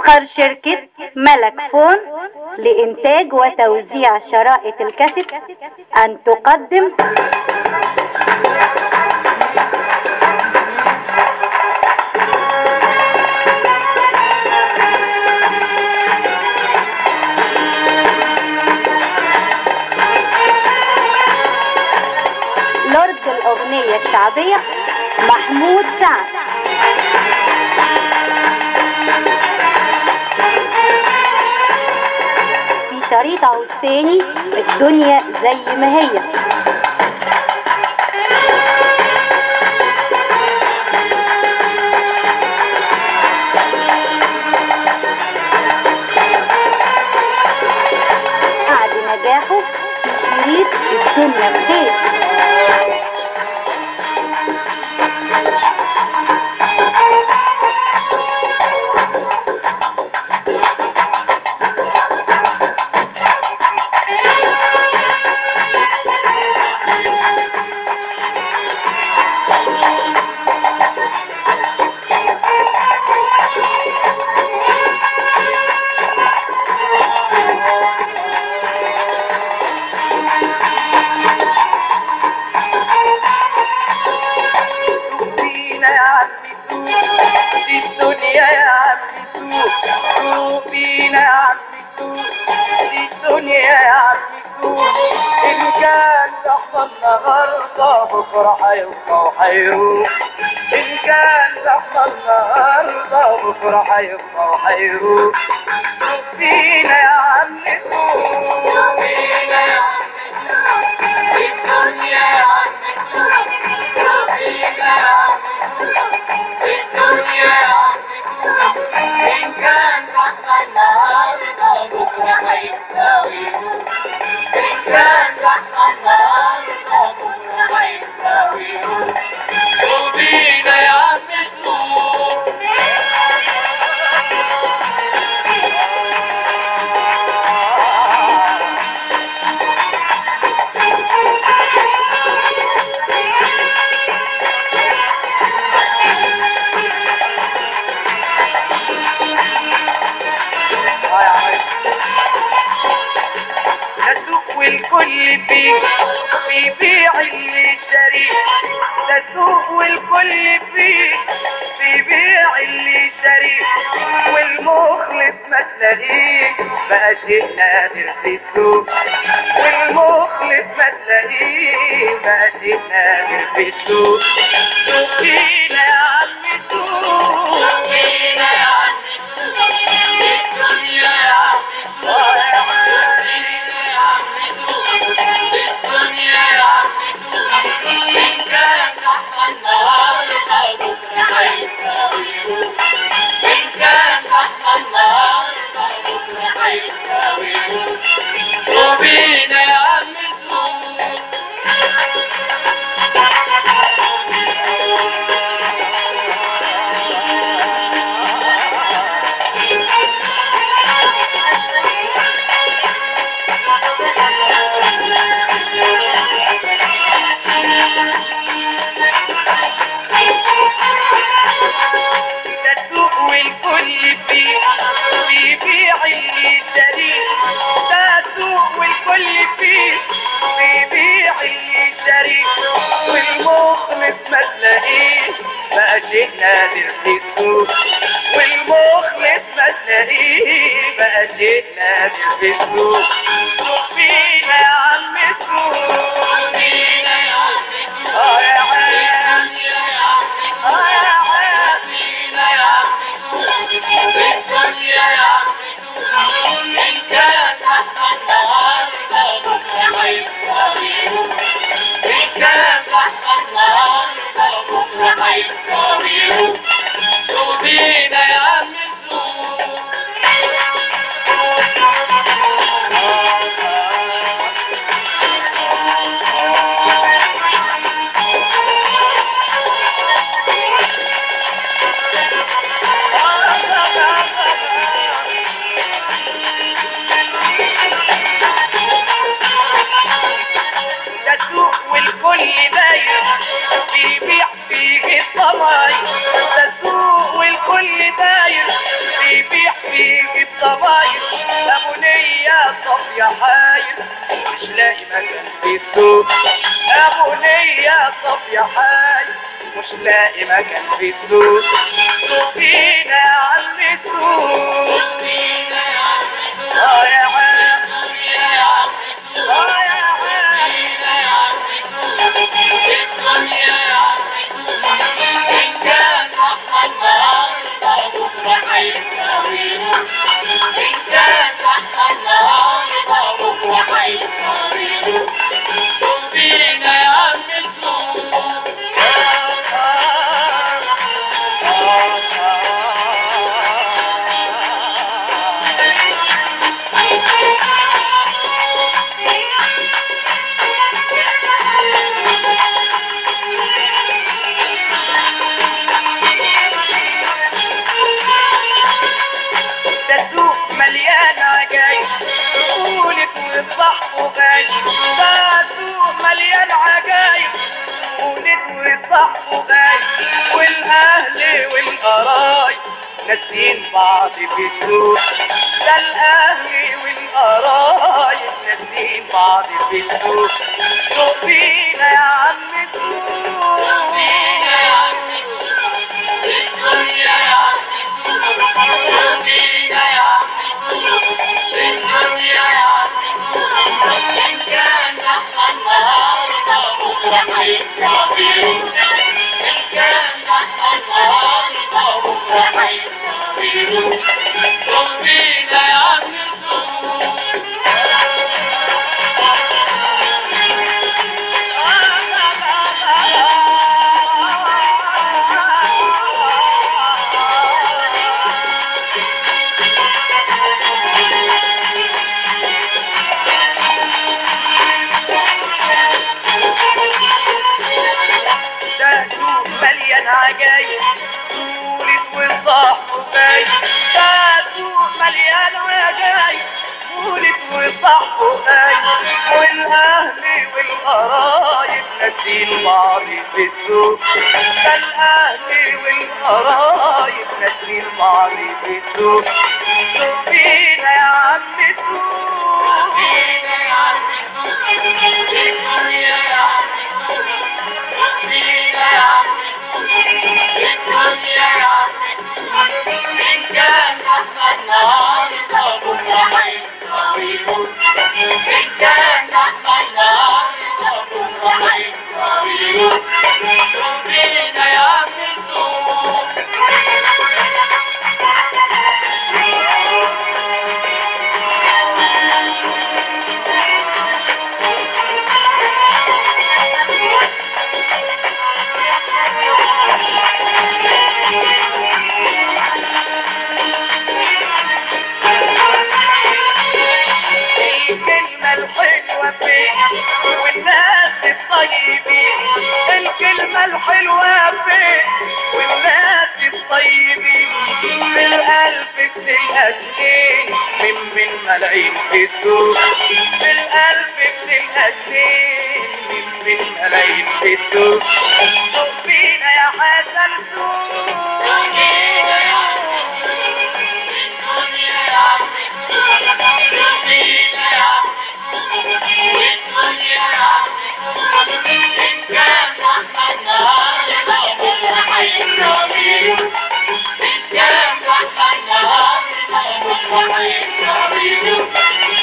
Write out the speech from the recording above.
تفكر شركة ملك فون لإنتاج وتوزيع شرائط الكاسيت أن تقدم لورد الأغنية الشعبية محمود سعد في شريطه الثاني الدنيا زي ما هي بعد نجاحه في شريط الدنيا بخير فينا يا عمي سوق دي الدنيا يا عمي سوق سوق فينا يا عمي سوق دي الدنيا يا عمي سوق إن كان زحمة النهاردة بكرة هيبقى وهيروح إن كان زحمة النهاردة بكرة هيبقى وهيروح سوق فينا يا عمي سوق فينا يا عمي سوق الدنيا يا عمي سوق سوق فينا يا عمي الدنيا يا عمي إن كان زحمة النهاردة بكرة هيساوي إن كان زحمة النهاردة بكرة هيساوي وبينا يا عمي سوق تسوق والكل فيك بيبيع اللي يشتري تسوق والكل فيك بيبيع اللي يشتري والمخلص ما تلاقيه بقى شيء نادر في السوق والمخلص ما تلاقيه بقى شيء نادر في السوق سوق فينا يا عمي سوق فينا يا عمي سوق الدنيا يا عمي سوق يا عمي وبينا يا عم تسوق والكل فيه بيبيع اللي يشتري تسوق والكل فيه بيبيع اللي يشتري والمخلص ما تلاقيه بقى شيء نادر في السوق والمخلص ما تلاقيه بقى شيء نادر في السوق سوق فينا يا عم سوق فينا يا عم اه يا عم اه يا عم فينا يا عم الدنيا يا عم إن كان حتى النهاردة بكرة هيساوي إن كان حتى النهاردة بكرة هيساوي وبينا يا عم تسوق والكل بايع بيبيع فيه الطبع صافية حاير مش لاقي مكان في السوق ابو ليا صافية حاير مش لاقي مكان في السوق سوقينا يا عم السوق اه يا عم اه يا عم ده السوق مليان عجايب قولك والصح وغايب ده السوق مليان عجايب قولك والصح وغايب والاهل والقرايب ناسين بعض في السوق ده الاهل والقرايب ناسين بعض في السوق سوق فينا يا عم السوق ده سوق مليان عجايب قولك والصح وغايب ده سوق مليان عجايب قولك والصح وغايب والاهل والقرايب ناسين بعض في السوق ده الاهل والقرايب ناسين بعض في السوق سوق فينا يا عم السوق الكلمة الحلوة فين والناس الطيبين الكلمة الحلوة فين والناس الطيبين في القلب بتلقى اتنين من بين ملايين في السوق في القلب بتلقى اتنين من بين ملايين في السوق سوق فينا يا حسن Yeah.